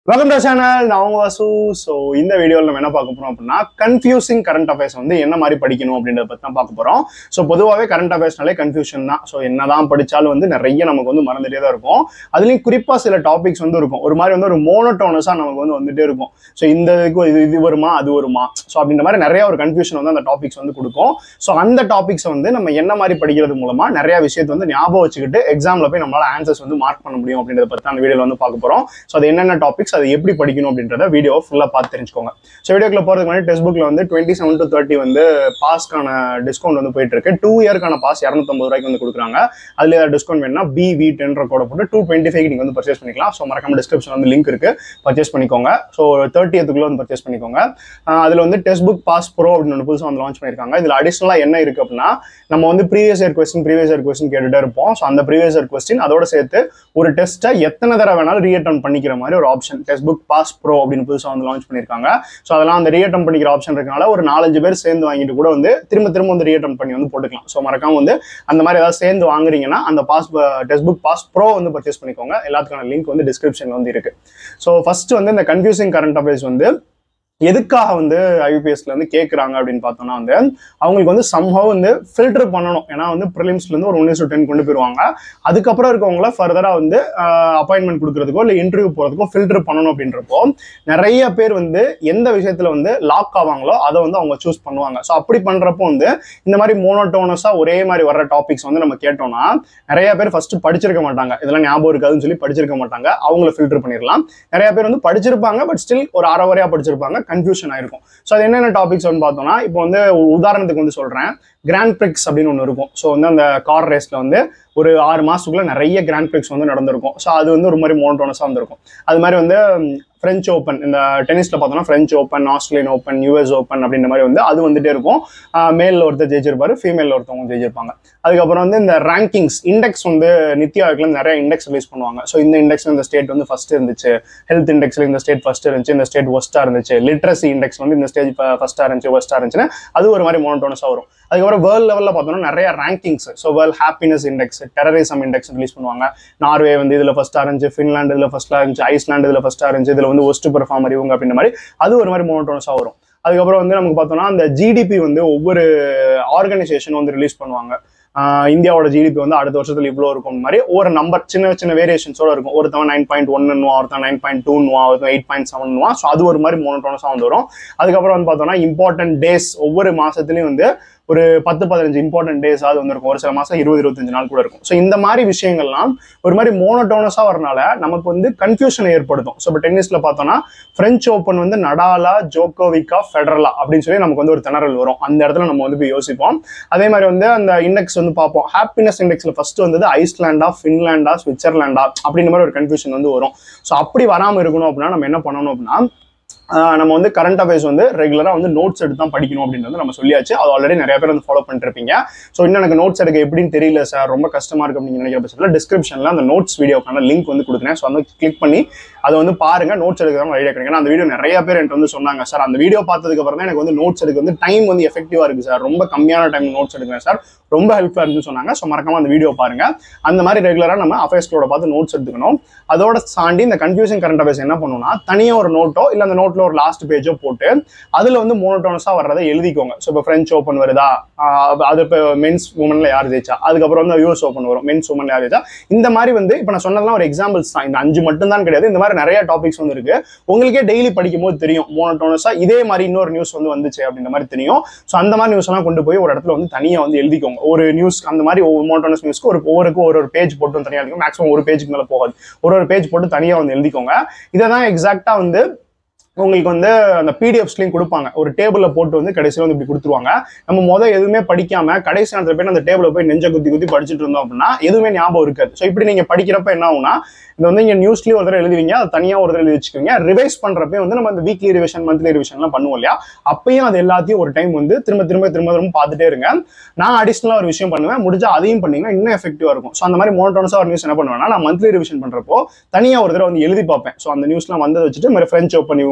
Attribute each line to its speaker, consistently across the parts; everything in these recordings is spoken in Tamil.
Speaker 1: வெல்கம் டு சேனல் நான் உங்க வாசு ஸோ இந்த வீடியோவில் நம்ம என்ன பார்க்க போறோம் அப்படின்னா கன்ஃபியூசிங் கரண்ட் அஃபேர்ஸ் வந்து என்ன மாதிரி படிக்கணும் அப்படின்றத பற்றி தான் பார்க்க போறோம் ஸோ பொதுவாகவே கரண்ட் அஃபேர்ஸ்னாலே கன்ஃபியூஷன் தான் ஸோ என்னதான் படிச்சாலும் வந்து நிறைய நமக்கு வந்து மறந்துட்டே தான் இருக்கும் அதுலேயும் குறிப்பாக சில டாபிக்ஸ் வந்து இருக்கும் ஒரு மாதிரி வந்து ஒரு மோனோட்டோனஸாக நமக்கு வந்து வந்துட்டே இருக்கும் ஸோ இந்த இதுக்கு இது இது வருமா அது வருமா ஸோ அப்படின்ற மாதிரி நிறைய ஒரு கன்ஃபியூஷன் வந்து அந்த டாபிக்ஸ் வந்து கொடுக்கும் ஸோ அந்த டாபிக்ஸை வந்து நம்ம என்ன மாதிரி படிக்கிறது மூலமா நிறைய விஷயத்தை வந்து ஞாபகம் வச்சுக்கிட்டு எக்ஸாம்ல போய் நம்மளால ஆன்சர்ஸ் வந்து மார்க் பண்ண முடியும் அப்படின்றத பற்றி அந்த வீடியோவில் வந்து பார்க்க போறோம் ஸோ அது என்னென்ன டாபிக்ஸ் அது எப்படி படிக்கணும் அப்படின்றத வீடியோ ஃபுல்லாக பார்த்து தெரிஞ்சுக்கோங்க ஸோ வீடியோக்குள்ள போகிறதுக்கு முன்னாடி டெக்ஸ்ட் புக்கில் வந்து டுவெண்ட்டி செவன் டு தேர்ட்டி வந்து பாஸ்க்கான டிஸ்கவுண்ட் வந்து போயிட்டு இருக்கு டூ இயர்க்கான பாஸ் இரநூத்தம்பது ரூபாய்க்கு வந்து கொடுக்குறாங்க அதில் ஏதாவது டிஸ்கவுண்ட் வேணும்னா பி வி டென்ற கோட போட்டு டூ டுவெண்ட்டி ஃபைவ் நீங்கள் வந்து பர்ச்சேஸ் பண்ணிக்கலாம் ஸோ மறக்காம டிஸ்கிரிப்ஷன் வந்து லிங்க் இருக்கு பர்ச்சேஸ் பண்ணிக்கோங்க ஸோ தேர்ட்டியத்துக்குள்ள வந்து பர்ச்சேஸ் பண்ணிக்கோங்க ஆஹ் அதுல வந்து டெக்ஸ்ட் புக் பாஸ் ப்ரோ அப்படின்னு ஒன்று புதுசாக வந்து லான்ச் பண்ணியிருக்காங்க இதில் அடிஷனலாக என்ன இருக்கு அப்படின்னா நம்ம வந்து previous year question previous year question கேட்டுட்டே இருப்போம் ஸோ அந்த ப்ரீவியஸ் இயர் கொஸ்டின் அதோட சேர்த்து ஒரு டெஸ்ட்டை எத்தனை தடவை வேணாலும் ரீஅட்டன் பண்ணிக்கிற மாதிரி ஒரு option textbook pass pro அப்படின்னு புதுசாக வந்து லான்ச் பண்ணியிருக்காங்க ஸோ அதெல்லாம் அந்த ரீஅட்டன் பண்ணிக்கிற ஆப்ஷன் இருக்கனால ஒரு நாலஞ்சு பேர் சேர்ந்து வாங்கிட்டு கூட வந்து திரும்ப திரும்ப வந்து ரீஅட்டன் பண்ணி வந்து போட்டுக்கலாம் ஸோ மறக்காம வந்து அந்த மாதிரி ஏதாவது சேர்ந்து வாங்குறீங்கன்னா அந்த pass textbook pass pro வந்து பர்ச்சேஸ் பண்ணிக்கோங்க எல்லாத்துக்கான லிங்க் வந்து டிஸ்கிரிப்ஷன்ல வந்து இருக்கு ஸோ ஃபர்ஸ்ட் வந்து இந்த கன்ஃபியூசிங் கரண்ட் அஃபேர்ஸ் வந்து எதுக்காக வந்து ஐபிஎஸ்ல வந்து கேட்குறாங்க அப்படின்னு பார்த்தோம்னா வந்து அவங்களுக்கு வந்து சம்ஹவ் வந்து ஃபில்டர் பண்ணணும் ஏன்னா வந்து ப்ரிலிம்ஸ்ல இருந்து ஒரு ஒன் டு டென் கொண்டு போயிருவாங்க அதுக்கப்புறம் இருக்கவங்கள ஃபர்தராக வந்து அப்பாயின்மெண்ட் கொடுக்கறதுக்கோ இல்லை இன்டர்வியூ போகிறதுக்கோ ஃபில்டர் பண்ணணும் அப்படின்றப்போ நிறைய பேர் வந்து எந்த விஷயத்துல வந்து லாக் ஆவாங்களோ அதை வந்து அவங்க சூஸ் பண்ணுவாங்க ஸோ அப்படி பண்றப்போ வந்து இந்த மாதிரி மோனோட்டோனஸா ஒரே மாதிரி வர்ற டாபிக்ஸ் வந்து நம்ம கேட்டோம்னா நிறைய பேர் ஃபர்ஸ்ட் படிச்சிருக்க மாட்டாங்க இதெல்லாம் ஞாபகம் இருக்காதுன்னு சொல்லி படிச்சிருக்க மாட்டாங்க அவங்கள ஃபில்டர் பண்ணிடலாம் நிறைய பேர் வந்து படிச்சிருப்பாங்க பட் ஸ்டில் ஒரு அரை வரையா படிச்சிருப்பாங்க கன்ஃபியூஷன் ஆயிருக்கும் ஸோ அது என்னென்ன டாபிக்ஸ் வந்து பார்த்தோம்னா இப்போ வந்து ஒரு உதாரணத்துக்கு வந்து சொல்றேன் கிராண்ட் பிரிக்ஸ் அப்படின்னு ஒன்று இருக்கும் ஸோ வந்து அந்த கார் ரேஸ்ல வந்து ஒரு ஆறு மாசத்துக்குள்ள நிறைய கிராண்ட் பிரிக்ஸ் வந்து நடந்திருக்கும் ஸோ அது வந்து ஒரு மாதிரி மோனோட்டோனஸாக வந்திருக்கும் அது மாதிரி வந்து ஃப்ரெஞ்ச் ஓப்பன் இந்த டென்னிஸ்ல பார்த்தோம்னா French open Australian open US open அப்படின்ற மாதிரி வந்து அது வந்துட்டே இருக்கும் மேலில் ஒருத்தர் ஜெயிச்சிருப்பாரு ஃபீமேலில் ஒருத்தவங்க ஜெயிச்சிருப்பாங்க அதுக்கப்புறம் வந்து இந்த ரேங்கிங்ஸ் இண்டெக்ஸ் வந்து நித்தி ஆயோக்ல நிறைய இண்டெக்ஸ் ரிலீஸ் பண்ணுவாங்க ஸோ இந்த இண்டெக்ஸ் இந்த ஸ்டேட் வந்து ஃபர்ஸ்ட் இருந்துச்சு ஹெல்த் இண்டெக்ஸ்ல இந்த ஸ்டேட் ஃபர்ஸ்ட் இருந்துச்சு இந்த ஸ்டேட் ஒஸ்டா இருந்துச்சு லிட்ரஸி இண்டெக்ஸ் வந்து இந்த ஸ்டேஜ் ஃபர்ஸ்டா இருந்துச்சு ஒஸ்டா இருந்துச்சுன்னா அது ஒரு மாதிரி மோனோட்டோனஸாக வரும் அதுக்கப்புறம் வேர்ல்ட் லெவலில் பார்த்தோம்னா நிறைய rankings so world happiness index terrorism index release பண்ணுவாங்க நார்வே வந்து இதில் ஃபர்ஸ்ட்டாக இருந்துச்சு ஃபின்லாண்டு இதில் ஃபர்ஸ்ட்டாக இருந்துச்சு ஐஸ்லாண்டு இதில் ஃபர்ஸ்ட்டாக இருந்துச்சு இதில் வந்து ஒஸ்ட் பெர்ஃபார்மர் இவங்க அப்படின்ற மாதிரி அது ஒரு மாதிரி மோனோட்டோனஸாக வரும் அதுக்கப்புறம் வந்து நமக்கு பார்த்தோம்னா அந்த ஜிடிபி வந்து ஒவ்வொரு ஆர்கனைசேஷன் வந்து ரிலீஸ் பண்ணுவாங்க ஆஹ் இந்தியாவோட ஜிடிபி வந்து அடுத்த வருஷத்துல இவ்வளோ இருக்கும் மாதிரி ஒரு நம்பர் சின்ன சின்ன வேரியேஷன்ஸோட இருக்கும் ஒருத்தவன் நைன் பாயிண்ட் ஒன்னுவா ஒருத்தன் நைன் பாயிண்ட் டூன்னுவா ஒருத்தன் எயிட் பாயிண்ட் செவன்னுவா ஸோ அது ஒரு மாதிரி மோனோட்டோனஸாக வந்து வரும் அதுக்கப்புறம் வந்து பார்த்தோம்னா இம்பார்ட்டன்ட் டேஸ் ஒவ்வொரு மாசத்துலயும் வந்து ஒரு பத்து பதினஞ்சு இம்பார்ட்டன்ட் டேஸ் அது வந்து இருக்கும் ஒரு சில மாசம் இருபது இருபத்தஞ்சு நாள் கூட இருக்கும் ஸோ இந்த மாதிரி விஷயங்கள்லாம் ஒரு மாதிரி மோனோட்டோனஸாக வரனால நமக்கு வந்து கன்ஃபியூஷன் ஏற்படுத்தும் ஸோ இப்போ டென்னிஸ்ல பார்த்தோம்னா பிரெஞ்ச் ஓப்பன் வந்து நடாலா ஜோக்கோவிக்கா ஃபெடரலா அப்படின்னு சொல்லி நமக்கு வந்து ஒரு திணறல் வரும் அந்த இடத்துல நம்ம வந்து போய் யோசிப்போம் அதே மாதிரி வந்து அந்த இண்டெக்ஸ் வந்து பார்ப்போம் ஹாப்பினஸ் இண்டெக்ஸ்ல ஃபர்ஸ்ட் வந்தது ஐஸ்லாண்டா ஃபின்லாண்டா சுவிட்சர்லாண்டா அப்படின்ற மாதிரி ஒரு கன்ஃபியூஷன் வந்து வரும் ஸோ அப்படி வராமல் இருக்கணும் அப்படின்னா நம்ம என்ன பண்ணணும் அப்படின்னா ஆஹ் நம்ம வந்து கரண்ட் அஃபேர்ஸ் வந்து ரெகுலராக வந்து நோட்ஸ் எடுத்து தான் படிக்கணும் அப்படின்றது நம்ம சொல்லியாச்சு அது ஆல்ரெடி நிறைய பேர் வந்து ஃபாலோ பண்ணிருப்பீங்க ஸோ இன்னும் எனக்கு நோட்ஸ் எடுக்க எப்படின்னு தெரியல சார் ரொம்ப கஷ்டமா இருக்கு அப்படின்னு நினைக்கிற பட்சத்தில் டிஸ்கிரிப்ஷனில் அந்த நோட்ஸ் வீடியோக்கான லிங்க் வந்து கொடுக்குறேன் ஸோ வந்து கிளிக் பண்ணி அதை வந்து பாருங்க நோட்ஸ் எடுக்கிறவங்க ஐடியா கிடைக்கும் ஏன்னா அந்த வீடியோ நிறைய பேர் என்கிட்ட வந்து சொன்னாங்க சார் அந்த வீடியோ பார்த்ததுக்கு அப்புறம் தான் எனக்கு வந்து நோட்ஸ் எடுக்க வந்து டைம் வந்து எஃபெக்டிவா இருக்கு சார் ரொம்ப கம்மியான டைம் நோட்ஸ் எடுக்கிறேன் சார் ரொம்ப ஹெல்ப்ஃபுல்லாக இருக்குன்னு சொன்னாங்க ஸோ மறக்காம அந்த வீடியோ பாருங்க அந்த மாதிரி ரெகுலராக நம்ம அஃபேர்ஸ்களோட பார்த்து நோட்ஸ் எடுத்துக்கணும் அதோட தாண்டி இந்த கன்ஃபியூசிங் கரண்ட் அஃபேர்ஸ் என்ன பண்ணணும்னா தனியாக ஒரு நோட்டோ இல்லை அந்த நோட்டில் ஒரு லாஸ்ட் பேஜோ போட்டு அதில் வந்து மோனோட்டோனஸாக வர்றதை எழுதிக்கோங்க ஸோ இப்போ ஃப்ரெஞ்ச் ஓப்பன் வருதா ஆஹ் அது இப்போ மென்ஸ் உமனில் யார் ஜெயிச்சா அதுக்கப்புறம் வந்து யூஎஸ் ஓப்பன் வரும் மென்ஸ் உமனில் யார் ஜெயிச்சா இந்த மாதிரி வந்து இப்போ நான் சொன்னதெல்லாம் ஒரு எக்ஸாம்பிள்ஸ் தான் இந்த அஞ்சு மட்டும் தான் கிடையாது இந்த மாதிரி நிறைய டாபிக்ஸ் வந்து இருக்கு உங்களுக்கே டெய்லி படிக்கும் போது தெரியும் மோனோட்டோனஸாக இதே மாதிரி இன்னொரு நியூஸ் வந்து வந்துச்சு அப்படின்ற மாதிரி தெரியும் ஸோ அந்த மாதிரி நியூஸ் எல்லாம் கொண்டு போய் ஒரு இடத்துல வந்து தனியாக வந்து எழுதிக்கோங்க ஒரு நியூஸ் அந்த மாதிரி ஒவ்வொரு மோனோட்டோனஸ் நியூஸ்க்கு ஒரு ஒவ்வொருக்கு ஒரு ஒரு பேஜ் போட்டு வந்து தனியாக எழுதிக்கும் மேக்ஸிமம் ஒரு பேஜுக்கு மேலே போகாது ஒரு ஒரு பேஜ் போட்டு தனியாக வந்து எழுதிக்கோங்க இதை தான் எக்ஸாக்டாக வந்து உங்களுக்கு வந்து அந்த பிடிஎஃப்ஸ்லையும் கொடுப்பாங்க ஒரு டேபிளில் போட்டு வந்து கடைசியில் வந்து இப்படி கொடுத்துருவாங்க நம்ம மொதல் எதுவுமே படிக்காம கடைசி நேரத்தில் போய் அந்த டேபிளில் போய் நெஞ்ச குத்தி குத்தி படிச்சுட்டு இருந்தோம் அப்படின்னா எதுவுமே ஞாபகம் இருக்காது ஸோ இப்படி நீங்கள் படிக்கிறப்ப என்ன ஆகும்னா இது வந்து இங்கே நியூஸ்லேயும் ஒரு தடவை எழுதுவீங்க அது தனியாக ஒரு தடவை எழுதி வச்சுக்கோங்க ரிவைஸ் பண்ணுறப்ப வந்து நம்ம அந்த வீக்லி ரிவிஷன் மந்த்லி ரிவிஷன்லாம் பண்ணுவோம் இல்லையா அப்பயும் அது எல்லாத்தையும் ஒரு டைம் வந்து திரும்ப திரும்ப திரும்ப திரும்ப பார்த்துட்டே இருங்க நான் அடிஷ்னலாக ஒரு விஷயம் பண்ணுவேன் முடிஞ்சா அதையும் பண்ணீங்கன்னா இன்னும் எஃபெக்டிவாக இருக்கும் ஸோ அந்த மாதிரி மோனோட்டோனஸாக ஒரு நியூஸ் என்ன பண்ணுவேன்னா நான் மந்த்லி ரிவிஷன் பண்ணுறப்போ தனியாக ஒரு தடவை வந்து எழுதி பார்ப்பேன் ஸோ அந்த நியூஸ்லாம் வந்ததை வச்சுட்டு மாதிரி ஃப்ரெஞ்ச் ஓப்பன் இவங்க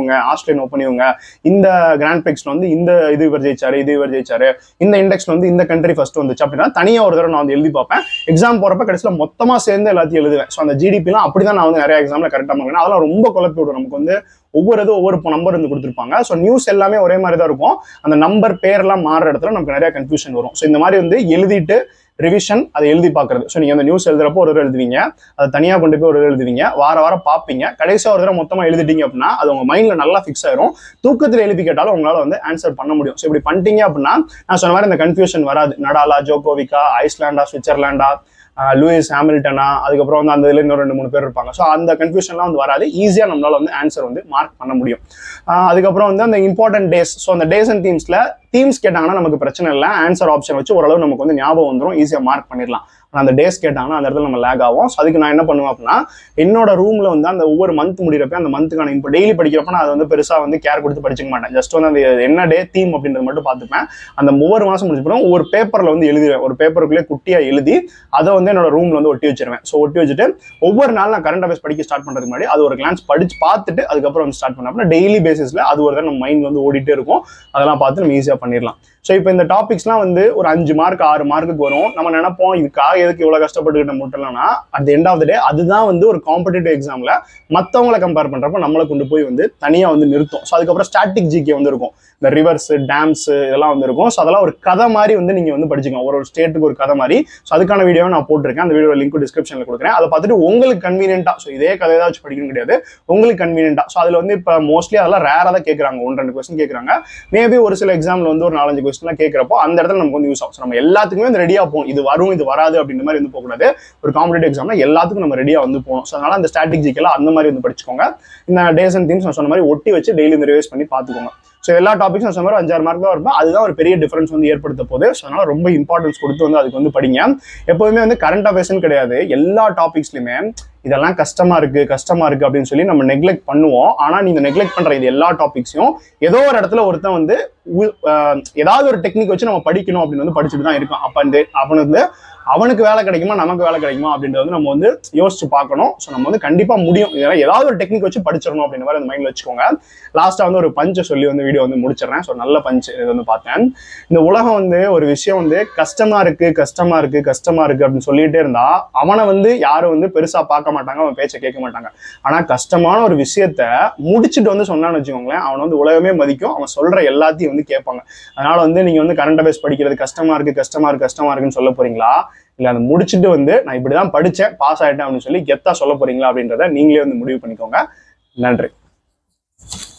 Speaker 1: இவங்க ஆஸ்திரேலியன் ஓப்பன் இவங்க இந்த கிராண்ட் பிரிக்ஸ்ல வந்து இந்த இது இவர் ஜெயிச்சாரு இது இவர் ஜெயிச்சாரு இந்த இண்டெக்ஸ்ல வந்து இந்த கண்ட்ரி ஃபர்ஸ்ட் வந்துச்சு அப்படின்னா தனியா ஒரு தடவை நான் வந்து எழுதி பார்ப்பேன் எக்ஸாம் போறப்ப கடைசியில் மொத்தமா சேர்ந்து எல்லாத்தையும் எழுதுவேன் ஸோ அந்த ஜிடிபிலாம் அப்படிதான் நான் வந்து நிறைய எக்ஸாம்ல கரெக்டாக பண்ணுவேன் அதெல்லாம் ரொம்ப குழப்பி விடும் நமக்கு வந்து ஒவ்வொரு இது ஒவ்வொரு நம்பர் வந்து கொடுத்துருப்பாங்க ஸோ நியூஸ் எல்லாமே ஒரே மாதிரி தான் இருக்கும் அந்த நம்பர் பேர்லாம் மாறுற இடத்துல நமக்கு நிறைய கன்ஃபியூஷன் வரும் ஸோ இந்த மாதிரி வந்து எழுதிட்டு ரிவிஷன் அதை எழுதி பார்க்கறது ஸோ நீங்கள் அந்த நியூஸ் எழுதுறப்போ ஒரு தடவை எழுதுவீங்க அதை தனியாக கொண்டு போய் ஒரு தடவை எழுதுவீங்க வார வாரம் பார்ப்பீங்க கடைசியாக ஒரு தடவை மொத்தமாக எழுதிட்டீங்க அப்படின்னா அது உங்கள் மைண்டில் நல்லா ஃபிக்ஸ் ஆயிரும் தூக்கத்தில் எழுப்பி கேட்டாலும் உங்களால் வந்து ஆன்சர் பண்ண முடியும் ஸோ இப்படி பண்ணிட்டீங்க அப்படின்னா நான் சொன்ன மாதிரி இந்த கன்ஃபியூஷன் வராது நடாலா ஜோகோவிக்கா ஐஸ்லாண்டா சுவிட்சர்லாண்டா ஆஹ் லூயிஸ் ஹாமில்டனா அதுக்கப்புறம் வந்து அந்த இதில் இன்னும் ரெண்டு மூணு பேர் இருப்பாங்க ஸோ அந்த கன்ஃபியூஷன்லாம் வந்து வராது ஈஸியாக நம்மளால வந்து ஆன்சர் வந்து மார்க் பண்ண முடியும் ஆஹ் அதுக்கப்புறம் வந்து அந்த இம்பார்ட்டன்ட் டேஸ் ஸோ அந்த டேஸ் அண்ட் தீம்ஸில் தீம்ஸ் கேட்டாங்கன்னா நமக்கு பிரச்சனை இல்லை ஆன்சர் ஆப்ஷன் வச்சு ஓரளவு நமக்கு வந்து ஞாபகம் வந்துடும் ஈஸியாக மார்க் பண்ணிடலாம் ஆனால் அந்த டேஸ் கேட்டாங்கன்னா அந்த இடத்துல நம்ம லேக் ஆகும் ஸோ அதுக்கு நான் என்ன பண்ணுவேன் அப்படின்னா என்னோட ரூம்ல வந்து அந்த ஒவ்வொரு மந்த் முடிகிறப்ப அந்த மந்த்துக்கான இப்போ டெய்லி படிக்கிறப்ப நான் அதை வந்து பெருசாக வந்து கேர் கொடுத்து படிச்சுக்க மாட்டேன் ஜஸ்ட் வந்து அந்த என்ன டே தீம் அப்படின்றது மட்டும் பார்த்துப்பேன் அந்த ஒவ்வொரு மாதம் முடிஞ்ச பிறகு ஒவ்வொரு பேப்பரில் வந்து எழுதுவேன் ஒரு பேப்பருக்குள்ளே குட்டியாக எழுதி அதை வந்து என்னோட ரூம்ல வந்து ஒட்டி வச்சிருவேன் ஸோ ஒட்டி வச்சுட்டு ஒவ்வொரு நாள் நான் கரண்ட் அஃபேர்ஸ் படிக்க ஸ்டார்ட் பண்ணுறதுக்கு முன்னாடி அது ஒரு கிளான்ஸ் படிச்சு பார்த்துட்டு அதுக்கப்புறம் வந்து ஸ்டார்ட் பண்ணேன் அப்படின்னா டெய்லி பேசிஸில் அது ஒரு தான் நம்ம மைண்ட் வந்து ஓடிட்டே இருக்கும் அதெல்லாம் பார்த்து நம்ம ஈஸியாக பண்ணிடலாம் ஸோ இப்போ இந்த டாபிக்ஸ்லாம் வந்து ஒரு அஞ்சு மார்க் ஆறு மார்க்குக்கு வரும் நம்ம நினைப்போம் இதுக்காக எதுக்கு இவ்வளோ கஷ்டப்பட்டுக்கிட்ட முட்டலாம்னா at the end of the day அதுதான் வந்து ஒரு காம்படிட்டிவ் எக்ஸாமில் மற்றவங்கள கம்பேர் பண்ணுறப்ப நம்மளை கொண்டு போய் வந்து தனியாக வந்து நிறுத்தும் ஸோ அதுக்கப்புறம் ஸ்டாட்டிக் ஜிகே வந்து இருக்கும் இந்த ரிவர்ஸ் டேம்ஸ் இதெல்லாம் வந்து இருக்கும் ஸோ அதெல்லாம் ஒரு கதை மாதிரி வந்து நீங்கள் வந்து படிச்சுக்கலாம் ஒரு ஒரு ஸ்டேட்டுக்கு ஒரு கதை மாதிரி ஸோ அதுக்கான வீடியோவை நான் போட்டிருக்கேன் அந்த வீடியோ லிங்க் டிஸ்கிரிப்ஷனில் கொடுக்குறேன் அதை பார்த்துட்டு உங்களுக்கு கன்வீனியன்ட்டாக ஸோ இதே கதை தான் வச்சு படிக்கணும் கிடையாது உங்களுக்கு கன்வீனியன்ட்டாக ஸோ அதில் வந்து இப்போ மோஸ்ட்லி அதெல்லாம் ரேராக தான் கேட்குறாங்க ஒன்று ரெண்டு கொஸ்டின் கேட்குறாங்க மேபி ஒரு சில எக்ஸாமில் வந்து ஒரு நாலஞ்சு கொஸ்டின்லாம் கேட்குறப்போ அந்த இடத்துல நமக்கு வந்து யூஸ் ஆகும் ஸோ நம்ம எல்லாத்துக்குமே வந்து ரெடியாக போகணும் இது வரும் இது வராது அப்படின்ற மாதிரி வந்து போகக்கூடாது ஒரு காம்படிட்டிவ் எக்ஸாம்ல எல்லாத்துக்கும் நம்ம ரெடியாக வந்து போகணும் ஸோ அதனால அந்த ஸ்ட்ராட்டஜிக்கெல்லாம் அந்த மாதிரி வந்து படிச்சுக்கோங்க இந்த டேஸ் அண்ட் திங்ஸ் நான் சொன்ன மாதிரி ஒட்டி வச்சு டெய்லி இந்த ரிவைஸ் பண்ணி பார்த்துக்கோங்க ஸோ எல்லா டாபிக்ஸ் நான் சொன்ன மாதிரி அஞ்சாறு மார்க் தான் இருக்கும் அதுதான் ஒரு பெரிய டிஃபரன்ஸ் வந்து ஏற்படுத்த போகுது ஸோ அதனால ரொம்ப இம்பார்ட்டன்ஸ் கொடுத்து வந்து அதுக்கு வந்து படிங்க எப்போதுமே வந்து கரண்ட் அஃபேர்ஸ்னு கிடையாது எல்லா டாபிக்ஸ்லையுமே இதெல்லாம் கஷ்டமா இருக்கு கஷ்டமா இருக்கு அப்படின்னு சொல்லி நம்ம நெக்லெக்ட் பண்ணுவோம் ஆனா நீங்க நெக்லெக்ட் பண்ற இது எல்லா டாபிக்ஸையும் ஏதோ ஒரு இடத்துல ஒருத்தன் வந்து உ- ஆஹ் ஏதாவது ஒரு டெக்னிக் வச்சு நம்ம படிக்கணும் அப்படின்னு வந்து படிச்சுட்டு தான் இருக்கோம் அப்ப அந்த அவனுக்கு வந்து அவனுக்கு வேலை கிடைக்குமா நமக்கு வேலை கிடைக்குமா அப்படின்றது வந்து நம்ம வந்து யோசிச்சு பார்க்கணும் ஸோ நம்ம வந்து கண்டிப்பா முடியும் இதெல்லாம் ஏதாவது ஒரு டெக்னிக் வச்சு படிச்சிடணும் அப்படின்ற மாதிரி அந்த மைண்ட்ல வச்சுக்கோங்க லாஸ்டா வந்து ஒரு பஞ்சை சொல்லி வந்து வீடியோ வந்து முடிச்சிடுறேன் ஸோ நல்ல பஞ்ச் இது வந்து பார்த்தேன் இந்த உலகம் வந்து ஒரு விஷயம் வந்து கஷ்டமா இருக்கு கஷ்டமா இருக்கு கஷ்டமா இருக்கு அப்படின்னு சொல்லிட்டே இருந்தா அவனை வந்து யாரும் வந்து பெருசா பார்க்க மாட்டாங்க அவன் பேச்சை கேட்க மாட்டாங்க ஆனா கஷ்டமான ஒரு விஷயத்த முடிச்சுட்டு வந்து சொன்னான்னு வச்சுக்கோங்களேன் அவன் வந்து உலகமே மதிக்கும் அவன் சொல்ற எல்லாத்தையும் வந்து கேட்பாங்க அதனால வந்து நீங்க வந்து கரண்ட் அஃபேர்ஸ் படிக்கிறது கஷ்டமா இருக்கு கஷ்டமா இருக்கு கஷ்டமா இருக்குன்னு சொல்ல போறீங்களா இல்ல அதை முடிச்சுட்டு வந்து நான் இப்படிதான் படிச்சேன் பாஸ் ஆயிட்டேன் அப்படின்னு சொல்லி கெத்தா சொல்ல போறீங்களா அப்படின்றத நீங்களே வந்து முடிவு பண்ணிக்கோங்க நன்றி